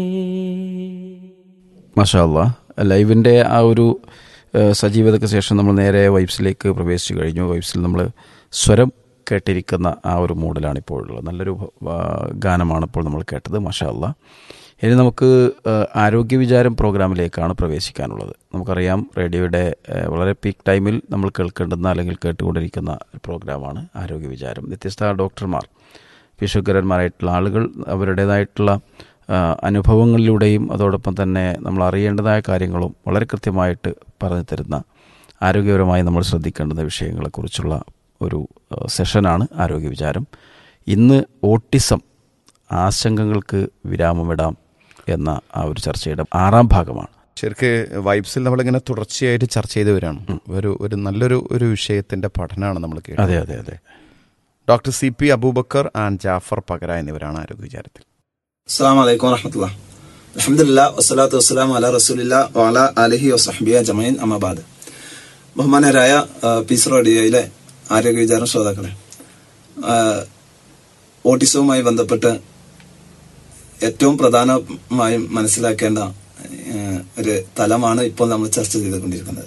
മഷാല്ല ലൈവിൻ്റെ ആ ഒരു ഏഹ്, സജീവതയ്ക്ക് ശേഷം നമ്മൾ നേരെ വൈബ്സിലേക്ക് പ്രവേശിച്ചു കഴിഞ്ഞു വൈബ്സിൽ നമ്മൾ സ്വരം കേട്ടിരിക്കുന്ന ആ ഒരു മൂഡിലാണ് ഇപ്പോൾ ഉള്ളത് നല്ലൊരു ആ, ഗാനമാണ് ഇപ്പോൾ നമ്മൾ കേട്ടത് മഷാല്ല ഇനി നമുക്ക് ഏഹ്, ആരോഗ്യ വിചാരം പ്രോഗ്രാമിലേക്കാണ് പ്രവേശിക്കാനുള്ളത് നമുക്കറിയാം റേഡിയോയുടെ ഏഹ്, വളരെ പീക്ക് ടൈമിൽ നമ്മൾ കേൾക്കേണ്ടുന്ന അല്ലെങ്കിൽ കേട്ടുകൊണ്ടിരിക്കുന്ന ഒരു പ്രോഗ്രാമാണ് ആരോഗ്യ വിചാരം വ്യത്യസ്ത ഡോക്ടർമാർ വിശ്വകരന്മാരായിട്ടുള്ള ആളുകൾ അവരുടേതായിട്ടുള്ള ആ, അനുഭവങ്ങളിലൂടെയും അതോടൊപ്പം തന്നെ നമ്മൾ അറിയേണ്ടതായ കാര്യങ്ങളും വളരെ കൃത്യമായിട്ട് പറഞ്ഞു തരുന്ന ആരോഗ്യപരമായി നമ്മൾ ശ്രദ്ധിക്കേണ്ടുന്ന വിഷയങ്ങളെക്കുറിച്ചുള്ള ഒരു ആ, സെഷനാണ് ആരോഗ്യ വിചാരം ഇന്ന് ഓട്ടിസം ആശങ്കകൾക്ക് വിരാമമിടാം എന്ന ആ ഒരു ചർച്ചയുടെ ആറാം ഭാഗമാണ് ശരിക്ക് വൈബ്സിൽ നമ്മളിങ്ങനെ തുടർച്ചയായിട്ട് ചർച്ച ചെയ്ത് വരികയാണ് ഒരു ഒരു നല്ലൊരു ഒരു വിഷയത്തിന്റെ പഠനമാണ് നമ്മൾ കേട്ടത് അതെ അതെ അതെ doctor C P Aboobacker and Jafar Pakara എന്നിവരാണ് ആരോഗ്യ വിചാരത്തിൽ അസ്സാം വലൈക്കും വറഹമത്തുള്ള അലഹമില്ല വസ്സലാത്തു വസ്സലാം അല റസൂലില്ല വാല അലഹി വസഹബിയ ജമൈൻ അമബാദ് ബഹുമാനരായ ആ, പീസ് റേഡിയോയിലെ ആരോഗ്യ വിചാരം ശ്രോതാക്കളെ ആ, ഓട്ടിസവുമായി ബന്ധപ്പെട്ട് ഏറ്റവും പ്രധാനമായും മനസ്സിലാക്കേണ്ട ആ, ഒരു തലമാണ് ഇപ്പോൾ നമ്മൾ ചർച്ച ചെയ്തുകൊണ്ടിരിക്കുന്നത്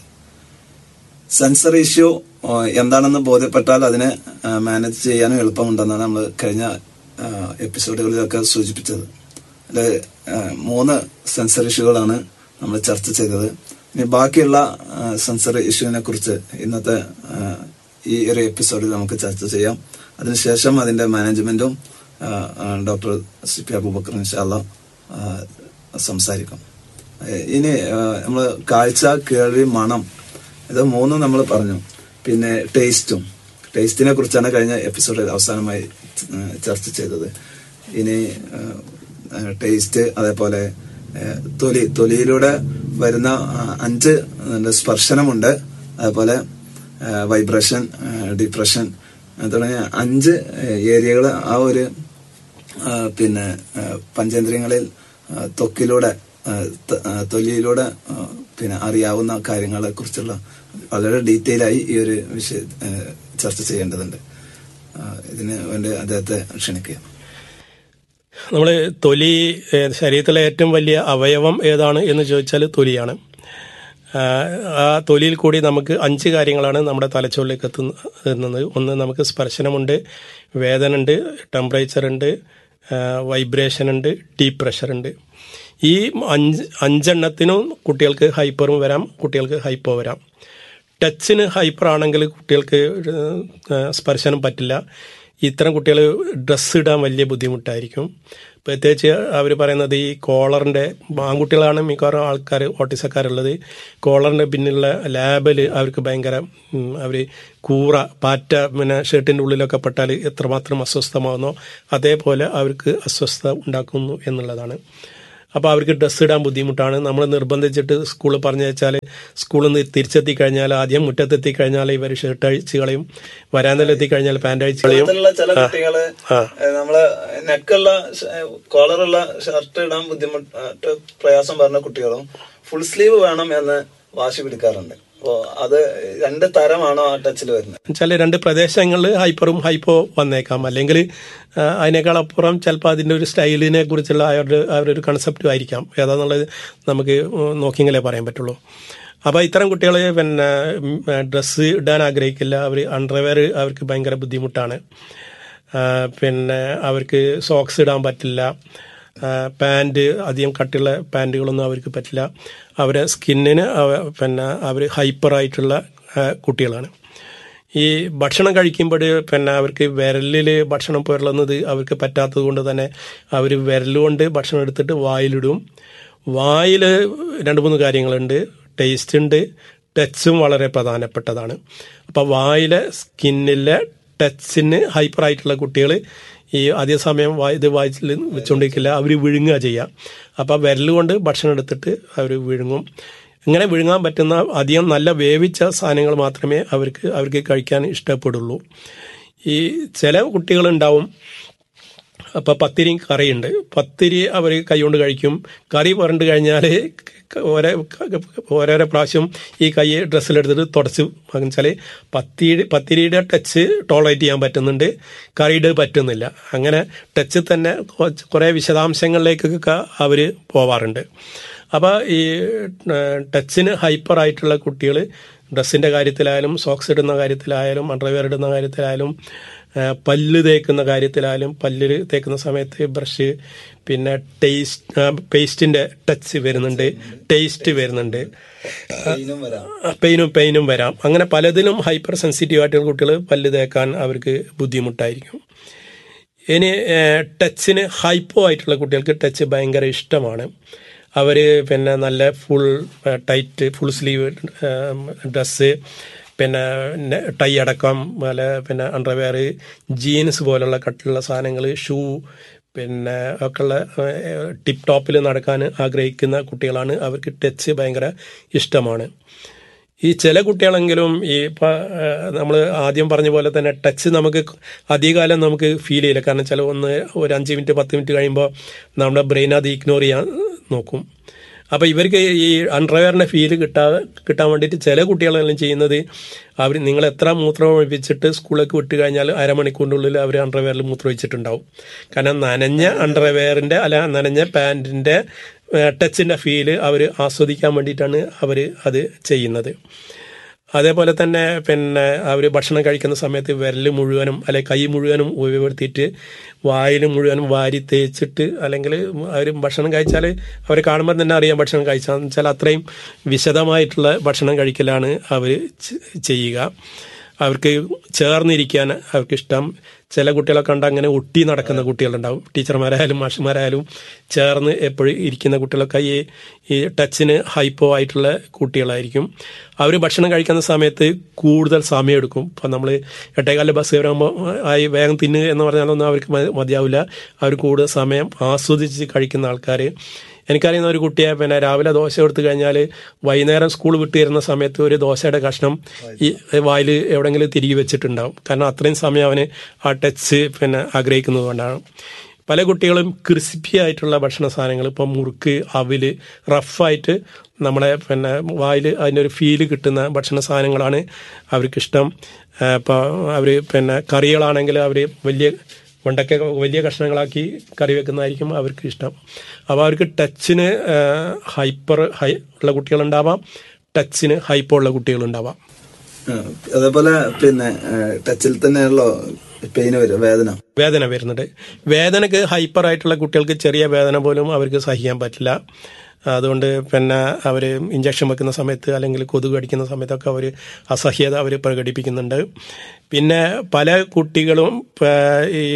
സെൻസർ ഇഷ്യൂ എന്താണെന്ന് ബോധ്യപ്പെട്ടാൽ അതിനെ മാനേജ് ചെയ്യാനും എളുപ്പമുണ്ടെന്നാണ് നമ്മൾ കഴിഞ്ഞ ആ, എപ്പിസോഡുകളിലൊക്കെ സൂചിപ്പിച്ചത് അതിൽ മൂന്ന് സെൻസർ ഇഷ്യൂകളാണ് നമ്മൾ ചർച്ച ചെയ്തത് ഇനി ബാക്കിയുള്ള സെൻസർ ഇഷ്യൂവിനെ കുറിച്ച് ഇന്നത്തെ ആ, ഈ ഒരു എപ്പിസോഡിൽ നമുക്ക് ചർച്ച ചെയ്യാം അതിനുശേഷം അതിന്റെ മാനേജ്മെന്റും ആ, ആ, ഡോക്ടർ സി പി അബൂബക്കർ ഇൻഷാല്ല സംസാരിക്കും ഏ, ഇനി നമ്മൾ കാഴ്ച കേൾവി മണം ഇത് മൂന്നും നമ്മൾ പറഞ്ഞു പിന്നെ ടേസ്റ്റും ടേസ്റ്റിനെ കുറിച്ചാണ് കഴിഞ്ഞ എപ്പിസോഡിൽ അവസാനമായി ഏ, ചർച്ച ചെയ്തത് ഇനി ടേസ്റ്റ് അതേപോലെ ഏ, തൊലി തൊലിയിലൂടെ വരുന്ന ആ, അഞ്ച് എന്താ, സ്പർശനമുണ്ട് അതേപോലെ വൈബ്രേഷൻ ഡിപ്രഷൻ തുടങ്ങിയ അഞ്ച് ഏരിയകൾ ആ ഒരു ആ, പിന്നെ ആ, പഞ്ചേന്ദ്രിയങ്ങളിൽ ആ, ത്വക്കിലൂടെ ആ, ത- ആ, തൊലിയിലൂടെ ആ, പിന്നെ അറിയാവുന്ന കാര്യങ്ങളെ കുറിച്ചുള്ള വളരെ ഡീറ്റെയിൽ ആയി ഈ ഒരു വിഷയ ആ, ചർച്ച ചെയ്യേണ്ടതുണ്ട് ആ, ഇതിന് വേണ്ടി അദ്ദേഹത്തെ ക്ഷണിക്കുക നമ്മൾ തൊലി ഏഹ്, ശരീരത്തിലെ ഏറ്റവും വലിയ അവയവം ഏതാണ് എന്ന് ചോദിച്ചാൽ തൊലിയാണ് ആഹ്, ആ തൊലിയിൽ കൂടി നമുക്ക് അഞ്ച് കാര്യങ്ങളാണ് നമ്മുടെ തലച്ചോറിലേക്ക് എത്തുന്ന- എത്തുന്നത് ഒന്ന് നമുക്ക് സ്പർശനമുണ്ട് വേദന ഉണ്ട് ടെമ്പറേച്ചർ ഉണ്ട് വൈബ്രേഷൻ ഉണ്ട് ഡീപ് പ്രഷർ ഉണ്ട് ഈ അഞ്ച് അഞ്ചെണ്ണത്തിനും കുട്ടികൾക്ക് ഹൈപ്പറും വരാം കുട്ടികൾക്ക് ഹൈപ്പോ വരാം ടച്ചിന് ഹൈപ്പർ ആണെങ്കിൽ കുട്ടികൾക്ക് ഏഹ്, സ്പർശനം പറ്റില്ല ഇത്തരം കുട്ടികൾ ഡ്രസ്സ് ഇടാൻ വലിയ ബുദ്ധിമുട്ടായിരിക്കും പ്രത്യേകിച്ച് അവർ പറയുന്നത് ഈ കോളറിൻ്റെ ആൺകുട്ടികളാണ് മിക്കവാറും ആൾക്കാർ ഓട്ടിസക്കാരുള്ളത് കോളറിൻ്റെ പിന്നിലുള്ള ലാബിൽ അവർക്ക് ഭയങ്കര അവർ കൂറ പാറ്റ പിന്നെ ഷർട്ടിൻ്റെ ഉള്ളിലൊക്കെ പെട്ടാൽ എത്രമാത്രം അസ്വസ്ഥമാകുന്നോ അതേപോലെ അവർക്ക് അസ്വസ്ഥത ഉണ്ടാക്കുന്നു എന്നുള്ളതാണ് അപ്പോൾ അവർക്ക് ഡ്രസ്സ് ഇടാൻ ബുദ്ധിമുട്ടാണ് നമ്മൾ നിർബന്ധിച്ചിട്ട് സ്കൂളിൽ പറഞ്ഞു വെച്ചാൽ സ്കൂളിൽ നിന്ന് തിരിച്ചെത്തി കഴിഞ്ഞാൽ ആദ്യം മുറ്റത്തെത്തി കഴിഞ്ഞാൽ ഇവർ ഷർട്ട് അഴിച്ച് കളയും വരാന്തയിലെത്തി കഴിഞ്ഞാൽ പാൻറ് അഴിച്ച് കളയും ഇതിലുള്ള ചില കുട്ടികള് ആ. ഏ, നമ്മള് നെക്കുള്ള കോളറുള്ള ഷർട്ട് ഇടാൻ ബുദ്ധിമുട്ട് പ്രയാസം പറഞ്ഞ കുട്ടികളും ഫുൾ സ്ലീവ് വേണം എന്ന് വാശി പിടിക്കാറുണ്ട് അപ്പോ അത് രണ്ട് തരമാണോ ആ ടച്ചിൽ വരുന്നത് ചില രണ്ട് പ്രദേശങ്ങളിൽ ഹൈപ്പറും ഹൈപ്പോ വന്നേക്കാം അല്ലെങ്കിൽ ആ, അതിനേക്കാൾ അപ്പുറം ചിലപ്പോൾ അതിൻ്റെ ഒരു സ്റ്റൈലിനെ കുറിച്ചുള്ള അവരുടെ അവരുടെ ഒരു കൺസെപ്റ്റും ആയിരിക്കാം ഏതാന്നുള്ളത് നമുക്ക് നോക്കിയെങ്കിലേ പറയാൻ പറ്റുള്ളൂ അപ്പോൾ ഇത്തരം കുട്ടികൾ പിന്നെ ഡ്രസ്സ് ഇടാൻ ആഗ്രഹിക്കില്ല അവർ അണ്ടർവെയർ അവർക്ക് ഭയങ്കര ബുദ്ധിമുട്ടാണ് ആ, പിന്നെ അവർക്ക് സോക്സ് ഇടാൻ പറ്റില്ല പാൻറ് അധികം കട്ടിയുള്ള പാൻറ്റുകളൊന്നും അവർക്ക് പറ്റില്ല അവരെ സ്കിന്നിന് അവ- പിന്നെ അവർ ഹൈപ്പറായിട്ടുള്ള കുട്ടികളാണ് ഈ ഭക്ഷണം കഴിക്കുമ്പോൾ പിന്നെ അവർക്ക് വിരലിൽ ഭക്ഷണം പുരളുന്നത് അവർക്ക് പറ്റാത്തത് കൊണ്ട് തന്നെ അവർ വിരലുകൊണ്ട് ഭക്ഷണം എടുത്തിട്ട് വായിലിടും വായിൽ രണ്ട് മൂന്ന് കാര്യങ്ങളുണ്ട് ടേസ്റ്റ് ഉണ്ട് ടച്ചും വളരെ പ്രധാനപ്പെട്ടതാണ് അപ്പോൾ വായിലെ സ്കിന്നിലെ ടച്ചിന് ഹൈപ്പർ ആയിട്ടുള്ള കുട്ടികൾ ഈ അധിക സമയം വായ ഇത് വായിച്ചിൽ വെച്ചുകൊണ്ടിരിക്കില്ല അവർ വിഴുങ്ങുക ചെയ്യുക അപ്പോൾ വിരൽ കൊണ്ട് ഭക്ഷണം എടുത്തിട്ട് അവർ വിഴുങ്ങും ഇങ്ങനെ വിഴുങ്ങാൻ പറ്റുന്ന അധികം നല്ല വേവിച്ച സാധനങ്ങൾ മാത്രമേ അവർക്ക് അവർക്ക് കഴിക്കാൻ ഇഷ്ടപ്പെടുള്ളൂ ഈ ചില കുട്ടികളുണ്ടാവും അപ്പൊ പത്തിരിയും കറിയുണ്ട് പത്തിരി അവർ കൈകൊണ്ട് കഴിക്കും കറി പുരണ്ട് കഴിഞ്ഞാൽ ഓരോ ഓരോരോ പ്രാവശ്യം ഈ കൈ ഡ്രസ്സിലെടുത്തിട്ട് തുടച്ച് വെച്ചാൽ പത്തിരി പത്തിരിയുടെ ടച്ച് ടോളറേറ്റ് ചെയ്യാൻ പറ്റുന്നുണ്ട് കറിയുടെ പറ്റുന്നില്ല അങ്ങനെ ടച്ച് തന്നെ കുറച്ച് കുറേ വിശദാംശങ്ങളിലേക്കൊക്കെ അവർ പോവാറുണ്ട് അപ്പോൾ ഈ ഏഹ്, ടച്ചിന് ഹൈപ്പർ ആയിട്ടുള്ള കുട്ടികൾ ഡ്രസ്സിൻ്റെ കാര്യത്തിലായാലും സോക്സ് ഇടുന്ന കാര്യത്തിലായാലും അണ്ടർവെയർ ഇടുന്ന കാര്യത്തിലായാലും ഏഹ്, പല്ല് തേക്കുന്ന കാര്യത്തിലായാലും പല്ല് തേക്കുന്ന സമയത്ത് ബ്രഷ് പിന്നെ ടേസ്റ്റ് പേസ്റ്റിൻ്റെ ടച്ച് വരുന്നുണ്ട് ടേസ്റ്റ് വരുന്നുണ്ട് ഇതിനും വരാം പെയിനും പെയിനും വരാം അങ്ങനെ പലതിലും ഹൈപ്പർ സെൻസിറ്റീവ് ആയിട്ടുള്ള കുട്ടികൾ പല്ല് തേക്കാൻ അവർക്ക് ബുദ്ധിമുട്ടായിരിക്കും ഇനി ഏഹ്, ടച്ചിന് ഹൈപ്പോ ആയിട്ടുള്ള കുട്ടികൾക്ക് ടച്ച് ഭയങ്കര ഇഷ്ടമാണ് അവർ പിന്നെ നല്ല full uh, tight full sleeve dress പിന്നെ നെ- ടൈ അടക്കം പോലെ പിന്നെ അണ്ടർവെയർ ജീൻസ് പോലുള്ള കട്ടുള്ള സാധനങ്ങൾ ഷൂ പിന്നെ ഒക്കെയുള്ള ടിപ്പ് ടോപ്പിൽ നടക്കാൻ ആഗ്രഹിക്കുന്ന കുട്ടികളാണ് അവർക്ക് ടച്ച് ഭയങ്കര ഇഷ്ടമാണ് ഈ ചില കുട്ടികളെങ്കിലും ഈ നമ്മൾ ആദ്യം പറഞ്ഞ പോലെ തന്നെ ടച്ച് നമുക്ക് അധികകാലം നമുക്ക് ഫീൽ ചെയ്യില്ല കാരണം ചില ഒന്ന് ഒരു അഞ്ച് മിനിറ്റ് പത്ത് മിനിറ്റ് കഴിയുമ്പോൾ നമ്മുടെ ബ്രെയിൻ അത് ഇഗ്നോർ ചെയ്യാൻ നോക്കും അപ്പോൾ ഇവർക്ക് ഈ അൺഡ്രവെയറിൻ്റെ ഫീല് കിട്ടാ കിട്ടാൻ വേണ്ടിയിട്ട് ചില കുട്ടികളെല്ലാം ചെയ്യുന്നത് അവർ നിങ്ങൾ എത്ര മൂത്രം ഒഴിപ്പിച്ചിട്ട് സ്കൂളിലേക്ക് വിട്ട് കഴിഞ്ഞാൽ അരമണിക്കൂറിൻ്റെ ഉള്ളിൽ അവർ അണ്ടർവെയറിൽ മൂത്രം ഒഴിച്ചിട്ടുണ്ടാവും കാരണം നനഞ്ഞ അണ്ടർവെയറിൻ്റെ അല്ല നനഞ്ഞ പാൻറ്റിൻ്റെ ടച്ചിൻ്റെ ഫീല് അവർ ആസ്വദിക്കാൻ വേണ്ടിയിട്ടാണ് അവർ അത് ചെയ്യുന്നത് അതേപോലെ തന്നെ പിന്നെ അവർ ഭക്ഷണം കഴിക്കുന്ന സമയത്ത് വിരൽ മുഴുവനും അല്ലെ കൈ മുഴുവനും ഉപയോഗപ്പെടുത്തിയിട്ട് വായിൽ മുഴുവനും വാരി തേച്ചിട്ട് അല്ലെങ്കിൽ അവർ ഭക്ഷണം കഴിച്ചാൽ അവർ കാണുമ്പോൾ തന്നെ അറിയാം ഭക്ഷണം കഴിച്ചാൽ വെച്ചാൽ അത്രയും വിശദമായിട്ടുള്ള ഭക്ഷണം കഴിക്കലാണ് അവർ ചെയ്യുക അവർക്ക് ചേർന്നിരിക്കാൻ അവർക്ക് ഇഷ്ടം ചില കുട്ടികളെ കണ്ട് അങ്ങനെ ഒട്ടി നടക്കുന്ന കുട്ടികളുണ്ടാവും ടീച്ചർമാരായാലും മാഷന്മാരായാലും ചേർന്ന് എപ്പോഴും ഇരിക്കുന്ന കുട്ടികളൊക്കെ ഈ ഈ ടച്ചിന് ഹൈപ്പോ ആയിട്ടുള്ള കുട്ടികളായിരിക്കും അവർ ഭക്ഷണം കഴിക്കുന്ന സമയത്ത് കൂടുതൽ സമയം എടുക്കും ഇപ്പം നമ്മൾ എട്ടേകാലിൽ ബസ് കയറുമ്പോൾ ആയി വേഗം തിന്നുക എന്ന് പറഞ്ഞാലൊന്നും അവർക്ക് മ- മതിയാവില്ല അവർ കൂടുതൽ സമയം ആസ്വദിച്ച് കഴിക്കുന്ന ആൾക്കാർ എനിക്കറിയുന്ന ഒരു കുട്ടിയെ പിന്നെ രാവിലെ ദോശ എടുത്തു കഴിഞ്ഞാൽ വൈകുന്നേരം സ്കൂൾ വിട്ട് വരുന്ന സമയത്ത് ഒരു ദോശയുടെ കഷ്ണം ഈ വായിൽ എവിടെയെങ്കിലും തിരികെ വെച്ചിട്ടുണ്ടാവും കാരണം അത്രയും സമയം അവന് ആ ടച്ച് പിന്നെ ആഗ്രഹിക്കുന്നത് കൊണ്ടാണ് പല കുട്ടികളും ക്രിസ്പി ആയിട്ടുള്ള ഭക്ഷണ സാധനങ്ങൾ ഇപ്പം മുറുക്ക് അവില് റഫായിട്ട് നമ്മളെ പിന്നെ വായിൽ അതിൻ്റെ ഒരു ഫീല് കിട്ടുന്ന ഭക്ഷണ സാധനങ്ങളാണ് അവർക്കിഷ്ടം ഇപ്പോൾ അവർ പിന്നെ കറികളാണെങ്കിൽ അവർ വലിയ വെണ്ടയ്ക്ക വലിയ കഷ്ണങ്ങളാക്കി കറി വെക്കുന്നതായിരിക്കും അവർക്ക് ഇഷ്ടം അപ്പോൾ അവർക്ക് ടച്ചിന് ഹൈപ്പർ ഹൈ ഉള്ള കുട്ടികളുണ്ടാവാം ടച്ചിന് ഹൈപ്പോ ഉള്ള കുട്ടികളുണ്ടാവാം ആ, അതേപോലെ പിന്നെ ടച്ചിൽ തന്നെയാണല്ലോ പെയിന് വരും വേദന വേദന വരുന്നുണ്ട് വേദനക്ക് ഹൈപ്പർ ആയിട്ടുള്ള കുട്ടികൾക്ക് ചെറിയ വേദന പോലും അവർക്ക് സഹിക്കാൻ പറ്റില്ല അതുകൊണ്ട് പിന്നെ അവർ ഇഞ്ചക്ഷൻ വെക്കുന്ന സമയത്ത് അല്ലെങ്കിൽ കൊതുക് കടിക്കുന്ന സമയത്തൊക്കെ അവർ അസഹ്യത അവർ പ്രകടിപ്പിക്കുന്നുണ്ട് പിന്നെ പല കുട്ടികളും പ- ഈ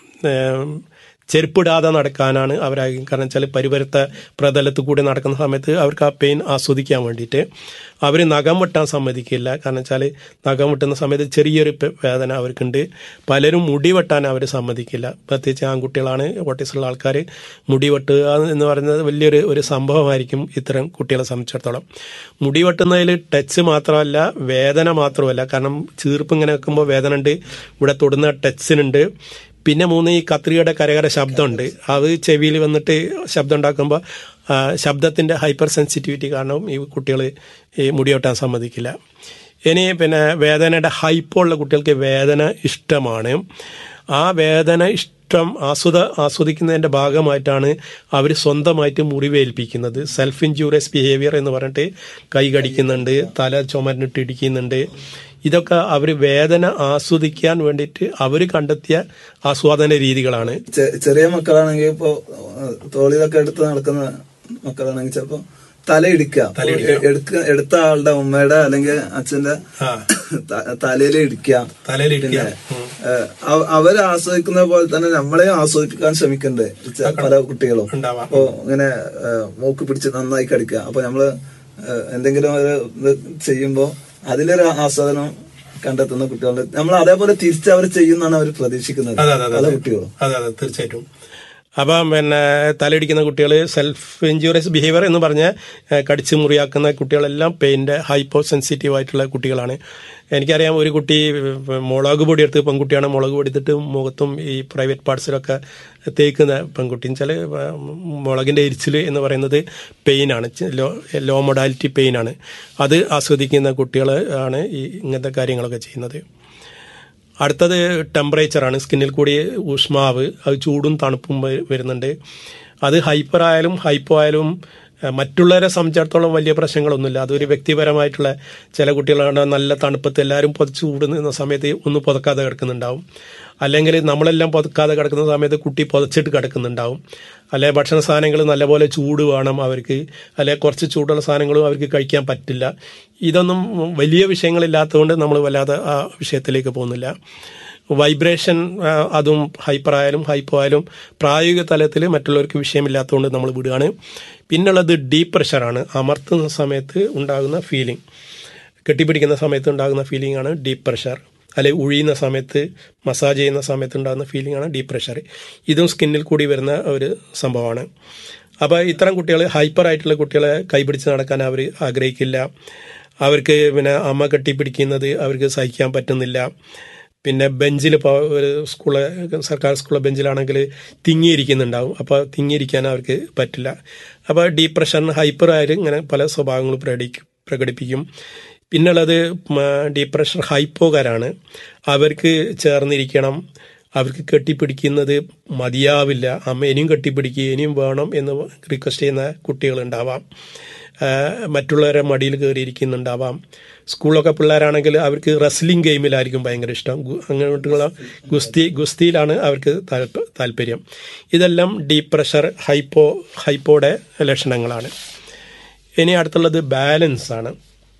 ഏം, ചെരുപ്പിടാതെ നടക്കാനാണ് അവരാഗ്രഹം കാരണം വെച്ചാൽ പരിവരുത്ത പ്രതലത്തിൽ കൂടി നടക്കുന്ന സമയത്ത് അവർക്ക് ആ പെയിൻ ആസ്വദിക്കാൻ വേണ്ടിയിട്ട് അവർ നഖം വെട്ടാൻ സമ്മതിക്കില്ല കാരണം വെച്ചാൽ നഖം വെട്ടുന്ന സമയത്ത് ചെറിയൊരു പെ- വേദന അവർക്കുണ്ട് പലരും മുടി വെട്ടാൻ അവർ സമ്മതിക്കില്ല പ്രത്യേകിച്ച് ആൺകുട്ടികളാണ് ഓട്ടീസുള്ള ആൾക്കാർ മുടി വെട്ടുക എന്ന് പറയുന്നത് വലിയൊരു ഒരു സംഭവമായിരിക്കും ഇത്തരം കുട്ടികളെ സംബന്ധിച്ചിടത്തോളം മുടി വെട്ടുന്നതിൽ ടച്ച് മാത്രമല്ല വേദന മാത്രമല്ല കാരണം ചീർപ്പ് ഇങ്ങനെ വെക്കുമ്പോൾ വേദന ഉണ്ട് ഇവിടെ തൊടുന്ന ടച്ചിനുണ്ട് പിന്നെ മൂന്ന് ഈ കത്രികയുടെ കരകര ശബ്ദമുണ്ട് അത് ചെവിയിൽ വന്നിട്ട് ശബ്ദം ഉണ്ടാക്കുമ്പോൾ ആ, ശബ്ദത്തിന്റെ ഹൈപ്പർ സെൻസിറ്റിവിറ്റി കാരണം ഈ കുട്ടികൾ ഈ മുടിയോട്ടാൻ സമ്മതിക്കില്ല ഇനി പിന്നെ വേദനയുടെ ഹൈപ്പോ ഉള്ള കുട്ടികൾക്ക് വേദന ഇഷ്ടമാണ് ആ വേദന ഇഷ്ടം ആസ്വദ ആസ്വദിക്കുന്നതിന്റെ ഭാഗമായിട്ടാണ് അവർ സ്വന്തമായിട്ട് മുറിവേൽപ്പിക്കുന്നത് സെൽഫ് ഇൻജൂറിയസ് ബിഹേവിയർ എന്ന് പറഞ്ഞിട്ട് കൈ കടിക്കുന്നുണ്ട് തല ചുമരിനിട്ട് ഇടിക്കുന്നുണ്ട് ഇതൊക്കെ അവർ വേദന ആസ്വദിക്കാൻ വേണ്ടിയിട്ട് അവർ കണ്ടെത്തിയ ആസ്വാദന രീതികളാണ് ചെ- ചെറിയ മക്കളാണെങ്കിൽ ഇപ്പൊ ആ, തോളിലൊക്കെ എടുത്ത് നടക്കുന്ന മക്കളാണെങ്കിൽ ചിലപ്പോ തല ഇടിക്കുക എടുക്ക എടുത്ത ആളുടെ ഉമ്മയുടെ അല്ലെങ്കിൽ അച്ഛന്റെ തലയിൽ ഇടിക്കുക തലയിൽ പിന്നെ ഏഹ്, അവ- അവര് ആസ്വദിക്കുന്ന പോലെ തന്നെ നമ്മളെയും ആസ്വദിക്കാൻ ശ്രമിക്കണ്ടേ ചെ- പല കുട്ടികളും ഉണ്ടാവാം. അപ്പോ ഇങ്ങനെ ഏഹ്, മൂക്ക് പിടിച്ച് നന്നായി കടിക്കുക അപ്പൊ നമ്മള് ഏഹ്, എന്തെങ്കിലും ഒരു ഇത് ചെയ്യുമ്പോ അതിലൊരു ആസ്വാദനം കണ്ടെത്തുന്ന കുട്ടികളുണ്ട് നമ്മൾ അതേപോലെ തിരിച്ച് അവർ ചെയ്യുന്നതാണ് അവർ പ്രതീക്ഷിക്കുന്നത് അതെ അതെ പല അതെ കുട്ടികളും അതെ അതെ തീർച്ചയായിട്ടും അപ്പം പിന്നെ തലയിടിക്കുന്ന കുട്ടികൾ സെൽഫ് ഇഞ്ചുറിയസ് ബിഹേവിയർ എന്ന് പറഞ്ഞ് ഏഹ്, കടിച്ച് മുറിയാക്കുന്ന കുട്ടികളെല്ലാം പെയിൻ്റെ ഹൈപ്പോ സെൻസിറ്റീവ് ആയിട്ടുള്ള കുട്ടികളാണ് എനിക്കറിയാം ഒരു കുട്ടി ഏഹ്, മുളക് പൊടി എടുത്ത് പെൺകുട്ടിയാണ് മുളക് പൊടി എടുത്തിട്ട് മുഖത്തും ഈ പ്രൈവറ്റ് പാർട്സിലൊക്കെ തേക്കുന്ന പെൺകുട്ടി വെച്ചാൽ മുളകിൻ്റെ എരിച്ചിൽ എന്ന് പറയുന്നത് പെയിനാണ് ലോ ലോ മൊഡാലിറ്റി പെയിനാണ് അത് ആസ്വദിക്കുന്ന കുട്ടികൾ ആണ് ഈ ഇങ്ങനത്തെ കാര്യങ്ങളൊക്കെ ചെയ്യുന്നത് അടുത്തത് ടെമ്പറേച്ചറാണ് സ്കിന്നിൽ കൂടി ഊഷ്മാവ് അത് ചൂടും തണുപ്പും വ- വരുന്നുണ്ട് അത് ഹൈപ്പർ ആയാലും ഹൈപ്പോ ആയാലും ഏഹ്, മറ്റുള്ളവരെ സംബന്ധിച്ചിടത്തോളം വലിയ പ്രശ്നങ്ങളൊന്നുമില്ല അതൊരു വ്യക്തിപരമായിട്ടുള്ള ചില കുട്ടികളാണ് നല്ല തണുപ്പത്ത് എല്ലാവരും പൊതിച്ച് കൂടുന്ന സമയത്ത് ഒന്ന് പുതക്കാതെ കിടക്കുന്നുണ്ടാവും അല്ലെങ്കിൽ നമ്മളെല്ലാം പുതക്കാതെ കിടക്കുന്ന സമയത്ത് കുട്ടി പുതച്ചിട്ട് കിടക്കുന്നുണ്ടാവും അല്ലെ ഭക്ഷണ സാധനങ്ങൾ നല്ലപോലെ ചൂട് വേണം അവർക്ക് അല്ലെ കുറച്ച് ചൂടുള്ള സാധനങ്ങളും അവർക്ക് കഴിക്കാൻ പറ്റില്ല ഇതൊന്നും വലിയ വിഷയങ്ങളില്ലാത്തതുകൊണ്ട് നമ്മൾ വല്ലാതെ ആ വിഷയത്തിലേക്ക് പോകുന്നില്ല വൈബ്രേഷൻ ആ, അതും ഹൈപ്പർ ആയാലും ഹൈപ്പോ ആയാലും പ്രായോഗിക തലത്തിൽ മറ്റുള്ളവർക്ക് വിഷയമില്ലാത്തതുകൊണ്ട് നമ്മൾ വിടുകയാണ് പിന്നുള്ളത് ഡീപ്പ് പ്രഷറാണ് അമർത്തുന്ന സമയത്ത് ഉണ്ടാകുന്ന ഫീലിംഗ് കെട്ടിപ്പിടിക്കുന്ന സമയത്ത് ഉണ്ടാകുന്ന ഫീലിംഗ് ആണ് ഡീപ്പ് പ്രഷർ അല്ലെ ഉഴിയുന്ന സമയത്ത് മസാജ് ചെയ്യുന്ന സമയത്ത് ഉണ്ടാകുന്ന ഫീലിംഗ് ആണ് ഡീപ്പ് പ്രഷർ ഇതും സ്കിന്നിൽ കൂടി വരുന്ന ഒരു സംഭവമാണ് അപ്പോൾ ഇത്തരം കുട്ടികൾ ഹൈപ്പർ ആയിട്ടുള്ള കുട്ടികളെ കൈപിടിച്ച് നടക്കാൻ അവർ ആഗ്രഹിക്കില്ല അവർക്ക് പിന്നെ അമ്മ കെട്ടിപ്പിടിക്കുന്നത് അവർക്ക് സഹിക്കാൻ പറ്റുന്നില്ല പിന്നെ ബെഞ്ചിൽ ഇപ്പോൾ ഒരു സ്കൂള് സർക്കാർ സ്കൂളിലെ ബെഞ്ചിലാണെങ്കിൽ തിങ്ങിയിരിക്കുന്നുണ്ടാവും അപ്പോൾ തിങ്ങിയിരിക്കാൻ അവർക്ക് പറ്റില്ല അപ്പോൾ ഡീപ്പ് പ്രഷറിന് ഹൈപ്പർ ആയാലും ഇങ്ങനെ പല സ്വഭാവങ്ങൾ പ്രകടിക്കും പ്രകടിപ്പിക്കും പിന്നുള്ളത് ഡീപ്പ് പ്രഷർ ഹൈപ്പോകാരാണ് അവർക്ക് ചേർന്നിരിക്കണം അവർക്ക് കെട്ടിപ്പിടിക്കുന്നത് മതിയാവില്ല അമ്മ ഇനിയും കെട്ടിപ്പിടിക്കുക ഇനിയും വേണം എന്ന് റിക്വസ്റ്റ് ചെയ്യുന്ന കുട്ടികളുണ്ടാവാം ആ, മറ്റുള്ളവരെ മടിയിൽ കയറിയിരിക്കുന്നുണ്ടാവാം സ്കൂളിലൊക്കെ പിള്ളേരാണെങ്കിൽ അവർക്ക് റെസ്ലിംഗ് ഗെയിമിലായിരിക്കും ഭയങ്കര ഇഷ്ടം ഗു- അങ്ങോട്ടുള്ള ഗുസ്തി ഗുസ്തിയിലാണ് അവർക്ക് താല്പ- താല്പര്യം ഇതെല്ലാം ഡീപ്പ് പ്രഷർ ഹൈപ്പോ ഹൈപ്പോയുടെ ലക്ഷണങ്ങളാണ് ഇനി അടുത്തുള്ളത് ബാലൻസ് ആണ്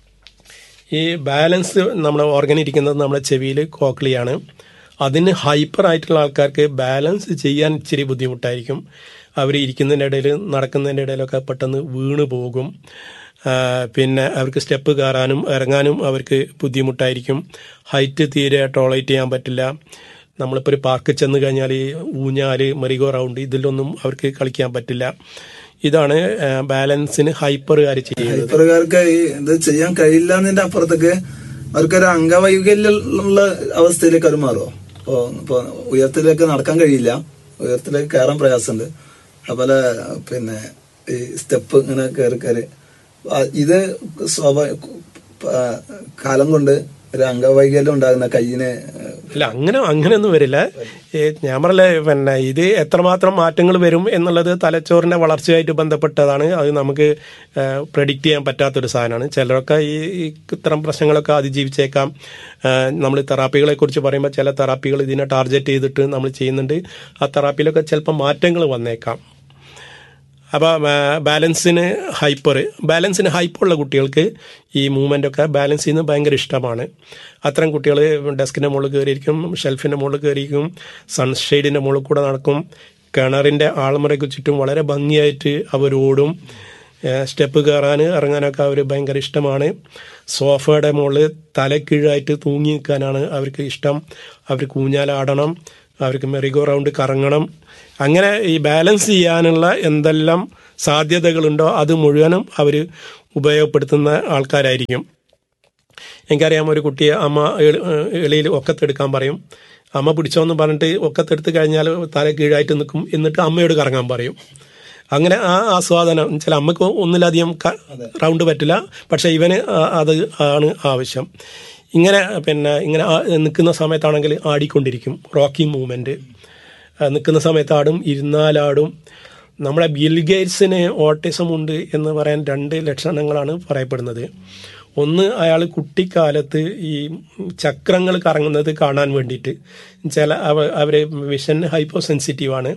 ഈ ബാലൻസ് നമ്മുടെ ഓർഗൻ ഇരിക്കുന്നത് നമ്മുടെ ചെവിയിൽ കോക്ലിയാണ് അതിന് ഹൈപ്പർ ആയിട്ടുള്ള ആൾക്കാർക്ക് ബാലൻസ് ചെയ്യാൻ ഇച്ചിരി ബുദ്ധിമുട്ടായിരിക്കും അവർ ഇരിക്കുന്നതിൻ്റെ ഇടയിൽ നടക്കുന്നതിൻ്റെ ഇടയിലൊക്കെ പെട്ടെന്ന് വീണ് പോകും ആ, പിന്നെ അവർക്ക് സ്റ്റെപ്പ് കയറാനും ഇറങ്ങാനും അവർക്ക് ബുദ്ധിമുട്ടായിരിക്കും ഹൈറ്റ് തീരെ ടോളറേറ്റ് ചെയ്യാൻ പറ്റില്ല നമ്മളിപ്പോൾ ഒരു പാർക്ക് ചെന്ന് കഴിഞ്ഞാൽ ഈ ഊഞ്ഞാല് മെറിഗോ റൗണ്ട് ഇതിലൊന്നും അവർക്ക് കളിക്കാൻ പറ്റില്ല ഇതാണ് ആ, ബാലൻസിന് ഹൈപ്പറുകാർ ചെയ്യുന്നത് ഹൈപ്പറുകാർക്ക് ഈ ഇത് ചെയ്യാൻ കഴിയില്ല എന്നതിന്റെ അപ്പുറത്തേക്ക് അവർക്കൊരു അംഗവൈകല്യമുള്ള അവസ്ഥയിലേക്ക് അവർ മാറുമോ ഇപ്പൊ ഇപ്പൊ ഉയരത്തിലേക്ക് നടക്കാൻ കഴിയില്ല ഉയരത്തിലേക്ക് കയറാൻ പ്രയാസമുണ്ട് അതുപോലെ പിന്നെ ഈ സ്റ്റെപ്പ് ഇങ്ങനെ കയറി കയറി ആ, ഇത് സ്വാഭാവിക ആ, കാലം കൊണ്ട് ഒരു അംഗവൈകല്യം ഉണ്ടാകുന്ന കയ്യിന് അല്ല അങ്ങനെ അങ്ങനെയൊന്നും വരില്ല ഏ, ഞാൻ പറഞ്ഞില്ലേ പിന്നെ ഇത് എത്രമാത്രം മാറ്റങ്ങൾ വരും എന്നുള്ളത് തലച്ചോറിന്റെ വളർച്ചയായിട്ട് ബന്ധപ്പെട്ടതാണ് അത് നമുക്ക് പ്രഡിക്റ്റ് ചെയ്യാൻ പറ്റാത്തൊരു സാധനമാണ് ചിലരൊക്കെ ഈ ഈ ഇത്തരം പ്രശ്നങ്ങളൊക്കെ അതിജീവിച്ചേക്കാം നമ്മൾ തെറാപ്പികളെ കുറിച്ച് പറയുമ്പോൾ ചില തെറാപ്പികൾ ഇതിനെ ടാർഗറ്റ് ചെയ്തിട്ട് നമ്മൾ ചെയ്യുന്നുണ്ട് ആ തെറാപ്പിയിലൊക്കെ ചിലപ്പോൾ മാറ്റങ്ങൾ വന്നേക്കാം അപ്പോൾ ബാലൻസിന് ഹൈപ്പർ ബാലൻസിന് ഹൈപ്പുള്ള കുട്ടികൾക്ക് ഈ മൂവ്മെൻ്റ് ഒക്കെ ബാലൻസ് ചെയ്യുന്നത് ഭയങ്കര ഇഷ്ടമാണ് അത്തരം കുട്ടികൾ ഡെസ്കിൻ്റെ മുകളിൽ കയറിയിരിക്കും ഷെൽഫിൻ്റെ മുകളിൽ കയറിയിരിക്കും സൺഷെയ്ഡിൻ്റെ മുകളിൽ കൂടെ നടക്കും കിണറിൻ്റെ ആൾമുറയ്ക്ക് ചുറ്റും വളരെ ഭംഗിയായിട്ട് അവരോടും സ്റ്റെപ്പ് കയറാൻ ഇറങ്ങാനൊക്കെ അവർ ഭയങ്കര ഇഷ്ടമാണ് സോഫയുടെ മുകളിൽ തലക്കീഴായിട്ട് തൂങ്ങി നിൽക്കാനാണ് അവർക്ക് ഇഷ്ടം അവർക്ക് ഊഞ്ഞാലാടണം അവർക്ക് മെറിഗോ റൗണ്ട് കറങ്ങണം അങ്ങനെ ഈ ബാലൻസ് ചെയ്യാനുള്ള എന്തെല്ലാം സാധ്യതകളുണ്ടോ അത് മുഴുവനും അവർ ഉപയോഗപ്പെടുത്തുന്ന ആൾക്കാരായിരിക്കും എനിക്കറിയാം ഒരു കുട്ടിയെ അമ്മ എളി- എളിയിൽ ഒക്കത്തെടുക്കാൻ പറയും അമ്മ പിടിച്ചോന്ന് പറഞ്ഞിട്ട് ഒക്കത്തെടുത്ത് കഴിഞ്ഞാൽ തല കീഴായിട്ട് നിൽക്കും എന്നിട്ട് അമ്മയോട് കറങ്ങാൻ പറയും അങ്ങനെ ആ ആസ്വാദനം ചില അമ്മക്ക് ഒന്നിലധികം ക- റൗണ്ട് പറ്റില്ല പക്ഷെ ഇവന് ആ- അത് ആണ് ആവശ്യം ഇങ്ങനെ പിന്നെ ഇങ്ങനെ ആ- നിൽക്കുന്ന സമയത്താണെങ്കിൽ ആടിക്കൊണ്ടിരിക്കും റോക്കിംഗ് മൂവ്മെന്റ് നിൽക്കുന്ന സമയത്ത് ആടും ഇരുന്നാലാടും നമ്മുടെ ബിൽ ഗേറ്റ്സിന് ഓട്ടിസം ഉണ്ട് എന്ന് പറയാൻ രണ്ട് ലക്ഷണങ്ങളാണ് പറയപ്പെടുന്നത് ഒന്ന് അയാൾ കുട്ടിക്കാലത്ത് ഈ ചക്രങ്ങൾ കറങ്ങുന്നത് കാണാൻ വേണ്ടിയിട്ട് ചില അവ അവർ വിഷൻ ഹൈപ്പോ സെൻസിറ്റീവാണ്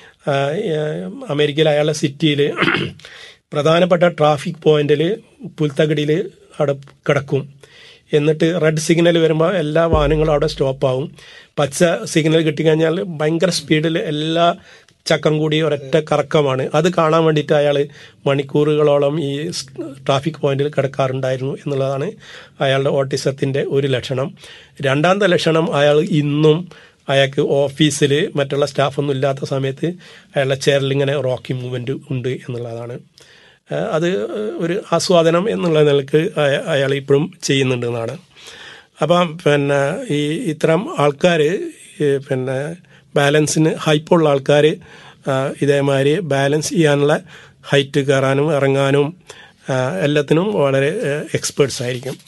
അമേരിക്കയിൽ അയാളുടെ സിറ്റിയിൽ പ്രധാനപ്പെട്ട ട്രാഫിക് പോയിന്റിൽ പുൽത്തകടിയിൽ അവിടെ കിടക്കും എന്നിട്ട് റെഡ് സിഗ്നൽ വരുമ്പോൾ എല്ലാ വാഹനങ്ങളും അവിടെ സ്റ്റോപ്പാവും പച്ച സിഗ്നൽ കിട്ടിക്കഴിഞ്ഞാൽ ഭയങ്കര സ്പീഡിൽ എല്ലാ ചക്രം കൂടി ഒരൊറ്റ കറക്കമാണ് അത് കാണാൻ വേണ്ടിയിട്ട് അയാൾ മണിക്കൂറുകളോളം ഈ സ് ട്രാഫിക് പോയിന്റിൽ കിടക്കാറുണ്ടായിരുന്നു എന്നുള്ളതാണ് അയാളുടെ ഓട്ടിസത്തിൻ്റെ ഒരു ലക്ഷണം രണ്ടാമത്തെ ലക്ഷണം അയാൾ ഇന്നും അയാൾക്ക് ഓഫീസിൽ മറ്റുള്ള സ്റ്റാഫൊന്നും ഇല്ലാത്ത സമയത്ത് അയാളുടെ ചെയറിൽ ഇങ്ങനെ റോക്കി മൂവ്മെൻറ്റ് ഉണ്ട് എന്നുള്ളതാണ് ആ, അത് ഒരു ആസ്വാദനം എന്നുള്ള നിലക്ക് അയ- അയാൾ ഇപ്പോഴും ചെയ്യുന്നുണ്ട് എന്നാണ് അപ്പം പിന്നെ ഈ ഇത്തരം ആൾക്കാർ പിന്നെ ബാലൻസിന് ഹൈപ്പുള്ള ആൾക്കാർ ഇതേമാതിരി ബാലൻസ് ചെയ്യാനുള്ള ഹൈറ്റ് കയറാനും ഇറങ്ങാനും ആ, എല്ലാത്തിനും വളരെ എക്സ്പേർട്സ് ആയിരിക്കും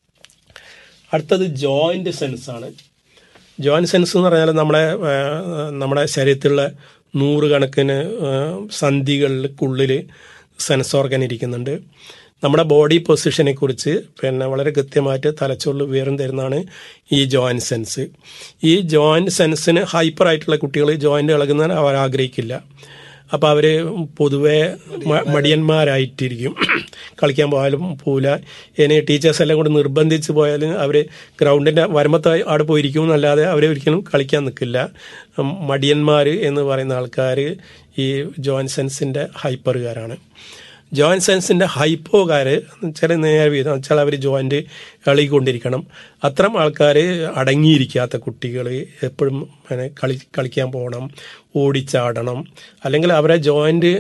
അടുത്തത് ജോയിൻ്റ് സെൻസ് ആണ് ജോയിൻ്റ് സെൻസ് എന്ന് പറഞ്ഞാൽ നമ്മുടെ ആ, നമ്മുടെ ശരീരത്തിലുള്ള നൂറുകണക്കിന് ആ, സന്ധികൾക്കുള്ളിൽ സെൻസ് ഓർഗൻ ഇരിക്കുന്നുണ്ട് നമ്മുടെ ബോഡി പൊസിഷനെ കുറിച്ച് പിന്നെ വളരെ കൃത്യമായിട്ട് തലച്ചോറിൽ ഉയർന്നു തരുന്നതാണ് ഈ ജോയിൻറ്റ് സെൻസ് ഈ ജോയിൻറ്റ് സെൻസിന് ഹൈപ്പർ ആയിട്ടുള്ള കുട്ടികൾ ജോയിൻ്റ് ഇളകുന്നതിന് അവർ ആഗ്രഹിക്കില്ല അപ്പോൾ അവർ പൊതുവെ മ- മടിയന്മാരായിട്ടിരിക്കും കളിക്കാൻ പോയാലും പോവില്ല ഇനി ടീച്ചേഴ്സ് എല്ലാം കൂടി നിർബന്ധിച്ച് പോയാലും അവർ ഗ്രൗണ്ടിൻ്റെ വരമ്പത്ത് അവിടെ പോയിരിക്കും എന്നല്ലാതെ അവർ ഒരിക്കലും കളിക്കാൻ നിൽക്കില്ല ഉം, മടിയന്മാർ എന്ന് പറയുന്ന ആൾക്കാർ ഈ ജോയിൻ സെൻസിൻ്റെ ഹൈപ്പറുകാരാണ് ജോയിൻറ്റ് സെൻസിൻ്റെ ഹൈപ്പോകാർ ചില നേരെ വീതം വെച്ചാൽ അവർ ജോയിൻ്റ് ഇളകിക്കൊണ്ടിരിക്കണം അത്തരം ആൾക്കാർ അടങ്ങിയിരിക്കാത്ത കുട്ടികൾ എപ്പോഴും പിന്നെ കളി കളിക്കാൻ പോകണം ഓടിച്ചാടണം അല്ലെങ്കിൽ അവരെ ജോയിൻ്റ്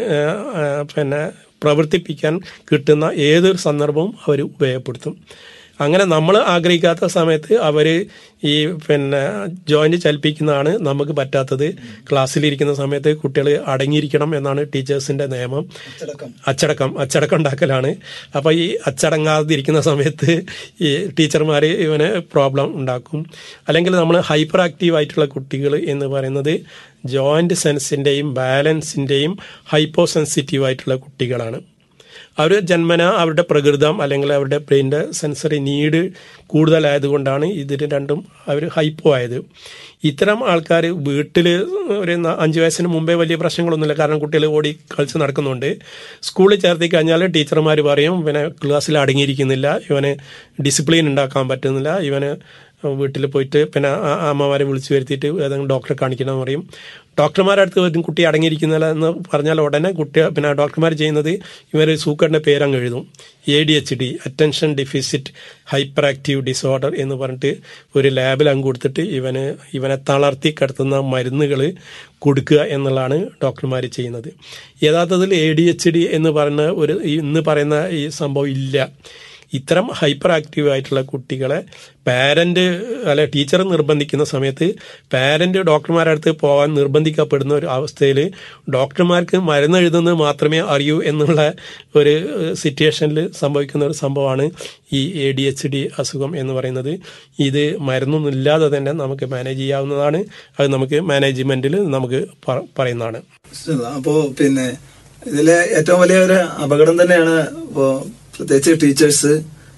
പിന്നെ പ്രവർത്തിപ്പിക്കാൻ കിട്ടുന്ന ഏതൊരു സന്ദർഭവും അവർ ഉപയോഗപ്പെടുത്തും അങ്ങനെ നമ്മൾ ആഗ്രഹിക്കാത്ത സമയത്ത് അവർ ഈ പിന്നെ ജോയിന്റ് ചലിപ്പിക്കുന്നതാണ് നമുക്ക് പറ്റാത്തത് ക്ലാസ്സിലിരിക്കുന്ന സമയത്ത് കുട്ടികൾ അടങ്ങിയിരിക്കണം എന്നാണ് ടീച്ചേഴ്സിന്റെ നിയമം അച്ചടക്കം അച്ചടക്കം ഉണ്ടാക്കലാണ് അപ്പോൾ ഈ അച്ചടങ്ങാതിരിക്കുന്ന സമയത്ത് ഈ ടീച്ചർമാർ ഇവന് പ്രോബ്ലം ഉണ്ടാക്കും അല്ലെങ്കിൽ നമ്മൾ ഹൈപ്പർ ആക്റ്റീവ് ആയിട്ടുള്ള കുട്ടികൾ എന്ന് പറയുന്നത് ജോയിന്റ് സെൻസിൻ്റെയും ബാലൻസിൻ്റെയും ഹൈപ്പോ സെൻസിറ്റീവ് ആയിട്ടുള്ള കുട്ടികളാണ് അവർ ജന്മന അവരുടെ പ്രകൃതം അല്ലെങ്കിൽ അവരുടെ ബ്രെയിൻ്റെ സെൻസറി നീഡ് കൂടുതലായതുകൊണ്ടാണ് ഇതിന് രണ്ടും അവർ ഹൈപ്പോ ആയത് ഇത്തരം ആൾക്കാർ വീട്ടിൽ ഒരു ന- അഞ്ച് വയസ്സിന് മുമ്പേ വലിയ പ്രശ്നങ്ങളൊന്നുമില്ല കാരണം കുട്ടികൾ ഓടി കളിച്ച് നടക്കുന്നുണ്ട് സ്കൂളിൽ ചേർത്തി കഴിഞ്ഞാൽ ടീച്ചർമാർ പറയും ഇവനെ ക്ലാസ്സിൽ അടങ്ങിയിരിക്കുന്നില്ല ഇവന് ഡിസിപ്ലിൻ ഉണ്ടാക്കാൻ പറ്റുന്നില്ല ഇവന് വീട്ടിൽ പോയിട്ട് പിന്നെ ആ- അമ്മമാരെ വിളിച്ചു വരുത്തിയിട്ട് ഏതെങ്കിലും ഡോക്ടറെ കാണിക്കണം എന്ന് പറയും ഡോക്ടർമാരുടെ അടുത്ത് വരും കുട്ടി അടങ്ങിയിരിക്കുന്നില്ല എന്ന് പറഞ്ഞാൽ ഉടനെ കുട്ടി പിന്നെ ഡോക്ടർമാർ ചെയ്യുന്നത് ഇവർ സൂക്കറിൻ്റെ പേരങ്ങ് എഴുതും A D H D attention deficit hyperactive disorder എന്ന് പറഞ്ഞിട്ട് ഒരു ലാബിൽ അങ്ങ് കൊടുത്തിട്ട് ഇവന് ഇവനെ തളർത്തി കിടത്തുന്ന മരുന്നുകൾ കൊടുക്കുക എന്നുള്ളതാണ് ഡോക്ടർമാർ ചെയ്യുന്നത് യഥാർത്ഥത്തിൽ എ ഡി എച്ച് ഡി എന്ന് പറയുന്ന ഒരു ഈ ഇന്ന് പറയുന്ന ഈ സംഭവം ഇല്ല ഇത്തരം ഹൈപ്പർ ആക്റ്റീവ് ആയിട്ടുള്ള കുട്ടികളെ പാരന്റ് അല്ലെ ടീച്ചർ നിർബന്ധിക്കുന്ന സമയത്ത് പാരന്റ് ഡോക്ടർമാരുടെ അടുത്ത് പോകാൻ നിർബന്ധിക്കപ്പെടുന്ന ഒരു അവസ്ഥയിൽ ഡോക്ടർമാർക്ക് മരുന്ന് എഴുതുന്നത് മാത്രമേ അറിയൂ എന്നുള്ള ഒരു സിറ്റുവേഷനിൽ സംഭവിക്കുന്ന ഒരു സംഭവമാണ് ഈ എ ഡി എച്ച് ഡി അസുഖം എന്ന് പറയുന്നത് ഇത് മരുന്നൊന്നും ഇല്ലാതെ തന്നെ നമുക്ക് മാനേജ് ചെയ്യാവുന്നതാണ് അത് നമുക്ക് മാനേജ്മെന്റിൽ നമുക്ക് പ- പറയുന്നതാണ് അപ്പോ പിന്നെ ഇതിലെ ഏറ്റവും വലിയ ഒരു അപകടം തന്നെയാണ് ഇപ്പോ പ്രത്യേകിച്ച് ടീച്ചേഴ്സ്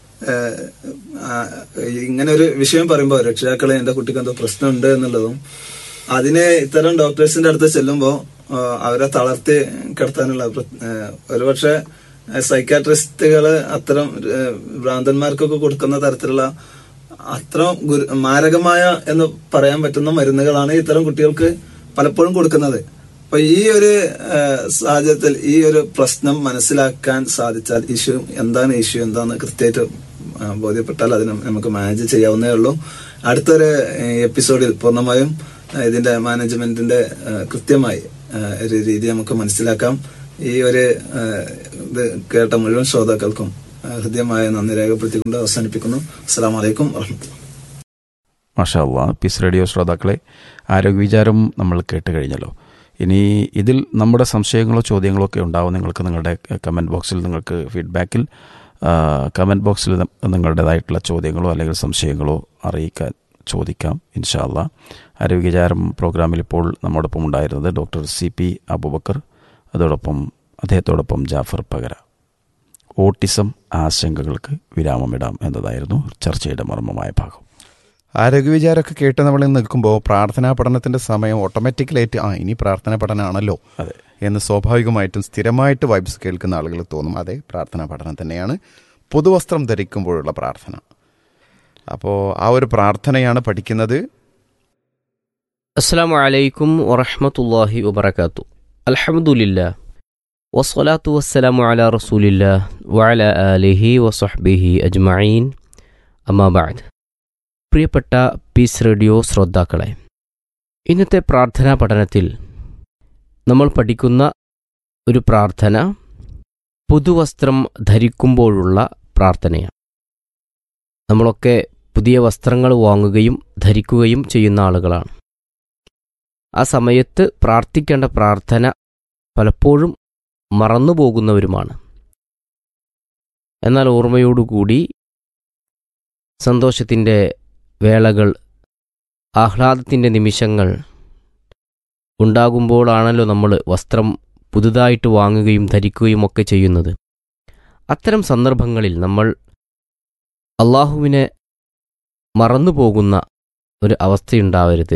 ഇങ്ങനെ ഒരു വിഷയം പറയുമ്പോൾ രക്ഷിതാക്കളെ എന്റെ കുട്ടിക്ക് എന്തോ പ്രശ്നമുണ്ട് എന്നുള്ളതും അതിനെ ഇത്തരം ഡോക്ടേഴ്സിന്റെ അടുത്ത് ചെല്ലുമ്പോൾ അവരെ തളർത്തി കിടത്താനുള്ള പ്ര- ഏഹ്, ഒരുപക്ഷെ സൈക്കാട്രിസ്റ്റുകള് അത്തരം ഏഹ്, ഭ്രാന്തന്മാർക്കൊക്കെ കൊടുക്കുന്ന തരത്തിലുള്ള അത്ര ഗുരു മാരകമായ എന്ന് പറയാൻ പറ്റുന്ന മരുന്നുകളാണ് ഇത്തരം കുട്ടികൾക്ക് പലപ്പോഴും കൊടുക്കുന്നത് അപ്പൊ ഈ ഒരു ഏഹ്, സാഹചര്യത്തിൽ ഈ ഒരു പ്രശ്നം മനസ്സിലാക്കാൻ സാധിച്ചാൽ ഇഷ്യൂ എന്താണ് ഇഷ്യൂ എന്താന്ന് കൃത്യമായിട്ട് ആ, ബോധ്യപ്പെട്ടാൽ അതിന് നമുക്ക് മാനേജ് ചെയ്യാവുന്നേ ഉള്ളൂ അടുത്തൊരു ഏഹ്, എപ്പിസോഡിൽ പൂർണ്ണമായും ഏഹ്, ഇതിന്റെ മാനേജ്മെന്റിന്റെ ഏഹ്, കൃത്യമായി ഏഹ്, ഒരു രീതി നമുക്ക് മനസ്സിലാക്കാം ഈ ഒരു ഏഹ്, ഇത് കേട്ട മുഴുവൻ ശ്രോതാക്കൾക്കും ഏഹ്, ഹൃദ്യമായ നന്ദി രേഖപ്പെടുത്തിക്കൊണ്ട് അവസാനിപ്പിക്കുന്നു അസ്സാം വലൈക്കും വർഹമത്തുള്ള മാഷാ അള്ളാ പീസ് റേഡിയോ ശ്രോതാക്കളെ ആരോഗ്യവിചാരം നമ്മൾ കേട്ട് കഴിഞ്ഞല്ലോ ഇനി ഇതിൽ നമ്മുടെ സംശയങ്ങളോ ചോദ്യങ്ങളോ ഒക്കെ ഉണ്ടാവും നിങ്ങൾക്ക് നിങ്ങളുടെ കമൻറ്റ് ബോക്സിൽ നിങ്ങൾക്ക് ഫീഡ്ബാക്കിൽ കമൻറ്റ് ബോക്സിൽ ന- നിങ്ങളുടേതായിട്ടുള്ള ചോദ്യങ്ങളോ അല്ലെങ്കിൽ സംശയങ്ങളോ അറിയിക്കാൻ ചോദിക്കാം ഇൻഷാ അള്ളാ ആരോഗ്യചാരം പ്രോഗ്രാമിൽ ഇപ്പോൾ നമ്മോടൊപ്പം ഉണ്ടായിരുന്നത് ഡോക്ടർ സി പി അബുബക്കർ അതോടൊപ്പം അദ്ദേഹത്തോടൊപ്പം ജാഫർ പകര ഓട്ടിസം ആശങ്കകൾക്ക് വിരാമമിടാം എന്നതായിരുന്നു ചർച്ചയുടെ മർമ്മമായ ഭാഗം ആരോഗ്യവിചാരമൊക്കെ കേട്ട് നമ്മൾ നിൽക്കുമ്പോൾ പ്രാർത്ഥനാ പഠനത്തിന്റെ സമയം ഓട്ടോമാറ്റിക്കലായിട്ട് ആ ഇനി പ്രാർത്ഥനാ പഠനമാണല്ലോ അതെ എന്ന് സ്വാഭാവികമായിട്ടും സ്ഥിരമായിട്ട് വൈബ്സ് കേൾക്കുന്ന ആളുകൾ തോന്നും അതെ പ്രാർത്ഥനാ പഠനം തന്നെയാണ് പുതുവസ്ത്രം ധരിക്കുമ്പോഴുള്ള പ്രാർത്ഥന അപ്പോൾ ആ ഒരു പ്രാർത്ഥനയാണ് പഠിക്കുന്നത് السلام عليكم ورحمة الله وبركاته الحمد لله والصلاة والسلام على رسول الله وعلى آله وصحبه أجمعين أما بعد പ്രിയപ്പെട്ട പീസ് റേഡിയോ ശ്രോതാക്കളെ ഇന്നത്തെ പ്രാർത്ഥനാ പഠനത്തിൽ നമ്മൾ പഠിക്കുന്ന ഒരു പ്രാർത്ഥന പുതുവസ്ത്രം ധരിക്കുമ്പോഴുള്ള പ്രാർത്ഥനയാണ് നമ്മളൊക്കെ പുതിയ വസ്ത്രങ്ങൾ വാങ്ങുകയും ധരിക്കുകയും ചെയ്യുന്ന ആളുകളാണ് ആ സമയത്ത് പ്രാർത്ഥിക്കേണ്ട പ്രാർത്ഥന പലപ്പോഴും മറന്നുപോകുന്നവരുമാണ് എന്നാൽ ഓർമ്മയോടുകൂടി സന്തോഷത്തിൻ്റെ വേളകൾ ആഹ്ലാദത്തിൻ്റെ നിമിഷങ്ങൾ ഉണ്ടാകുമ്പോഴാണല്ലോ നമ്മൾ വസ്ത്രം പുതുതായിട്ട് വാങ്ങുകയും ധരിക്കുകയും ഒക്കെ ചെയ്യുന്നത് അത്തരം സന്ദർഭങ്ങളിൽ നമ്മൾ അള്ളാഹുവിനെ മറന്നുപോകുന്ന ഒരു അവസ്ഥയുണ്ടാവരുത്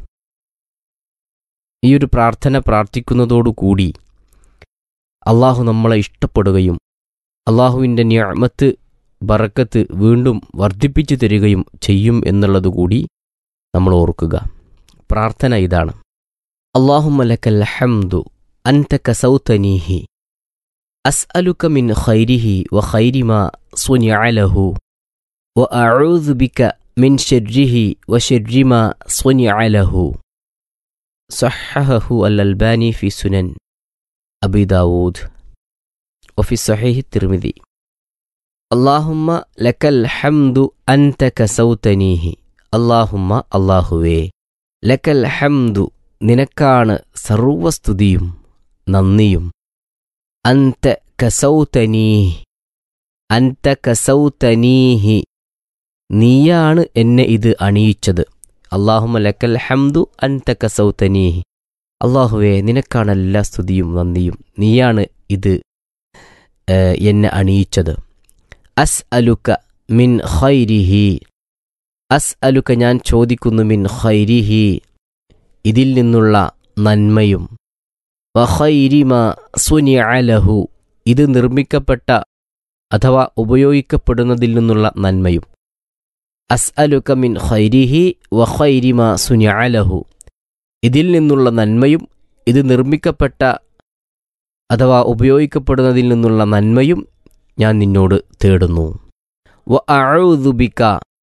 ഈ ഒരു പ്രാർത്ഥന പ്രാർത്ഥിക്കുന്നതോടുകൂടി അള്ളാഹു നമ്മളെ ഇഷ്ടപ്പെടുകയും അള്ളാഹുവിൻ്റെ ഞാമത്ത് ബറക്കത്ത് വീണ്ടും വർദ്ധിപ്പിച്ചു തരികയും ചെയ്യും എന്നുള്ളതുകൂടി നമ്മൾ ഓർക്കുക പ്രാർത്ഥന ഇതാണ് അള്ളാഹുമലക്കൽ ഹംദു അൻത കസൗതനീഹി അസ്അലുക മിൻ ഖൈരിഹി വ ഖൈരിമ സുനിഅലഹു വ അഊദു ബിക മിൻ ശർരിഹി വ ശർരിമ സുനിഅലഹു സഹഹഹു അൽ അൽബാനി ഫി സുനൻ അബി ദാവൂദ് وفي صحيح الترمذي اللهم لك الحمد أنت كسوتنيه اللهم അള്ളാഹുവേ ലക്കൽ ഹംദു നിനക്കാണ് സർവസ്തുതിയും നന്ദിയും അന്ത കസൗതനീഹ് അന്ത കസൗതനീഹി നീയാണ് എന്നെ ഇത് അണിയിച്ചത് അള്ളാഹുമ ലക്കൽ ഹംദു അന്ത കസൗതനീഹി അള്ളാഹുവേ നിനക്കാണ് എല്ലാ സ്തുതിയും നന്ദിയും നീയാണ് ഇത് ഏഹ്, എന്നെ അണിയിച്ചത് അസ് അലുക്ക മിൻ ഖൈരിഹി അസ് അലുക്ക ഞാൻ ചോദിക്കുന്നു മിൻ ഖൈരിഹി ഇതിൽ നിന്നുള്ള നന്മയും വഖൈരിമ സുനിഅലഹു ഇത് നിർമ്മിക്കപ്പെട്ട അഥവാ ഉപയോഗിക്കപ്പെടുന്നതിൽ നിന്നുള്ള നന്മയും അസ് അലുക്ക മിൻ ഖൈരിഹി വഖൈരിമ സുനിഅലഹു ഇതിൽ നിന്നുള്ള നന്മയും ഇത് നിർമ്മിക്കപ്പെട്ട അഥവാ ഉപയോഗിക്കപ്പെടുന്നതിൽ നിന്നുള്ള നന്മയും ഞാൻ നിന്നോട് തേടുന്നു വ അഊദുബിക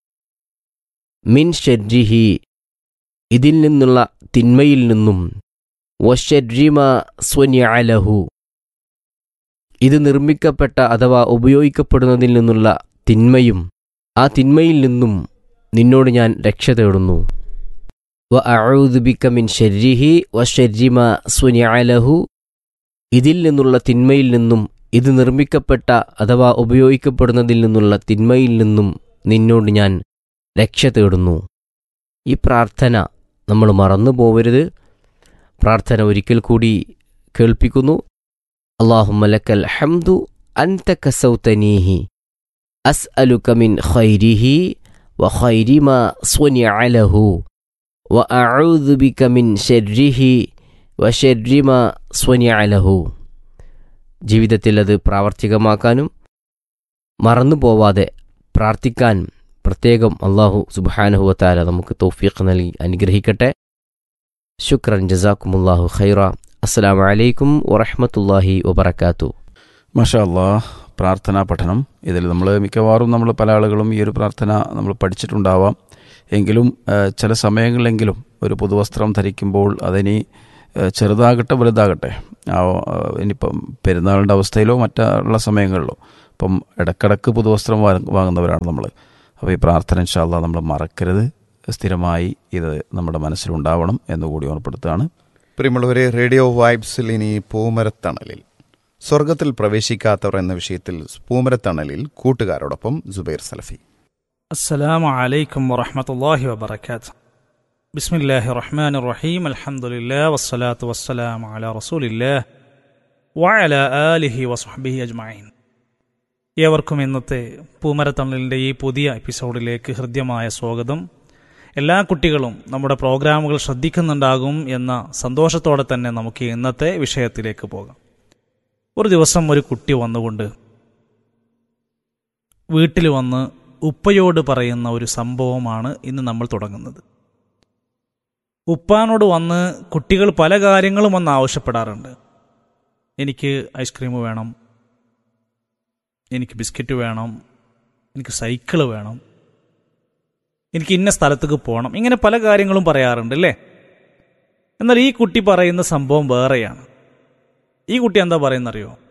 മിൻ ഷർജിഹി ഇതിൽ നിന്നുള്ള തിന്മയിൽ നിന്നും വഷർജിമ സ്വന്യഅലഹു ഇത് നിർമ്മിക്കപ്പെട്ട അഥവാ ഉപയോഗിക്കപ്പെടുന്നതിൽ നിന്നുള്ള തിന്മയും ആ തിന്മയിൽ നിന്നും നിന്നോട് ഞാൻ രക്ഷ തേടുന്നു വ അഊദുബിക മിൻ ഷർരിഹി വഷർജിമ സ്വന്യഅലഹു ഇതിൽ നിന്നുള്ള തിന്മയിൽ നിന്നും ഇത് നിർമ്മിക്കപ്പെട്ട അഥവാ ഉപയോഗിക്കപ്പെടുന്നതിൽ നിന്നുള്ള തിന്മയിൽ നിന്നും നിന്നോട് ഞാൻ രക്ഷ തേടുന്നു ഈ പ്രാർത്ഥന നമ്മൾ മറന്നു പോവരുത് പ്രാർത്ഥന ഒരിക്കൽ കൂടി കേൾപ്പിക്കുന്നു അള്ളാഹുമലക്കൽ ഹംദു അൻത കസൗതനീഹി അസ് അലുക മിൻ ഖൈരിഹി വ ഖൈരിമ സ്വനിഅലഹു വ അഊദു ബിക മിൻ ഷർരിഹി വ ഷർരിമ സ്വനിഅലഹു ജീവിതത്തിൽ അത് പ്രാവർത്തികമാക്കാനും മറന്നു പോവാതെ പ്രാർത്ഥിക്കാൻ പ്രത്യേകം അള്ളാഹു സുബാനഹുവത്താല നമുക്ക് തൗഫീഖ് നൽകി അനുഗ്രഹിക്കട്ടെ ശുക്രൻ ജസാക്കുമുല്ലാഹു ഖൈറ അസ്സലാമു അലൈക്കും വറഹ്മത്തുള്ളാഹി വബറകാത്തു മാഷാ അല്ലാ പ്രാർത്ഥനാ പഠനം ഇതിൽ നമ്മൾ മിക്കവാറും നമ്മൾ പല ആളുകളും ഈ ഒരു പ്രാർത്ഥന നമ്മൾ പഠിച്ചിട്ടുണ്ടാവാം എങ്കിലും ആ, ചില സമയങ്ങളിലെങ്കിലും ഒരു പുതുവസ്ത്രം ധരിക്കുമ്പോൾ അതിനി ആ, ചെറുതാകട്ടെ വലുതാകട്ടെ ആ, ആ, ഇനിയിപ്പം പെരുന്നാളിൻ്റെ അവസ്ഥയിലോ മറ്റുള്ള സമയങ്ങളിലോ ഇപ്പം ഇടക്കിടക്ക് പുതുവസ്ത്രം വാങ്ങ- വാങ്ങുന്നവരാണ് നമ്മൾ അപ്പോൾ ഈ പ്രാർത്ഥന ഇൻഷാല്ല നമ്മൾ മറക്കരുത് സ്ഥിരമായി ഇത് നമ്മുടെ മനസ്സിലുണ്ടാവണം എന്നുകൂടി ഓർപ്പെടുത്തുകയാണ് പ്രിയമുള്ളവരെ റേഡിയോ വൈബ്സിൽ ഇനി പൂമരത്തണലിൽ സ്വർഗത്തിൽ പ്രവേശിക്കാത്തവർ എന്ന വിഷയത്തിൽ പൂമരത്തണലിൽ കൂട്ടുകാരോടൊപ്പം ജുബൈർ സലഫി السلام عليكم ورحمة الله وبركاته بسم الله الرحمن الرحيم الحمد لله والصلاة والسلام على رسول الله وعلى آله وصحبه أجمعين ഏവർക്കും ഇന്നത്തെ പൂമരത്തണലിൻ്റെ ഈ പുതിയ എപ്പിസോഡിലേക്ക് ഹൃദ്യമായ സ്വാഗതം എല്ലാ കുട്ടികളും നമ്മുടെ പ്രോഗ്രാമുകൾ ശ്രദ്ധിക്കുന്നുണ്ടാകും എന്ന സന്തോഷത്തോടെ തന്നെ നമുക്ക് ഇന്നത്തെ വിഷയത്തിലേക്ക് പോകാം ഒരു ദിവസം ഒരു കുട്ടി വന്നുകൊണ്ട് വീട്ടിൽ വന്ന് ഉപ്പയോട് പറയുന്ന ഒരു സംഭവമാണ് ഇന്ന് നമ്മൾ തുടങ്ങുന്നത് ഉപ്പാനോട് വന്ന് കുട്ടികൾ പല കാര്യങ്ങളും വന്ന് ആവശ്യപ്പെടാറുണ്ട് എനിക്ക് ഐസ്ക്രീം വേണം എനിക്ക് ബിസ്ക്കറ്റ് വേണം എനിക്ക് സൈക്കിള് വേണം എനിക്ക് ഇന്ന സ്ഥലത്തേക്ക് പോകണം ഇങ്ങനെ പല കാര്യങ്ങളും പറയാറുണ്ട് അല്ലേ എന്നാൽ ഈ കുട്ടി പറയുന്ന സംഭവം വേറെയാണ് ഈ കുട്ടി എന്താ പറയുന്നറിയോ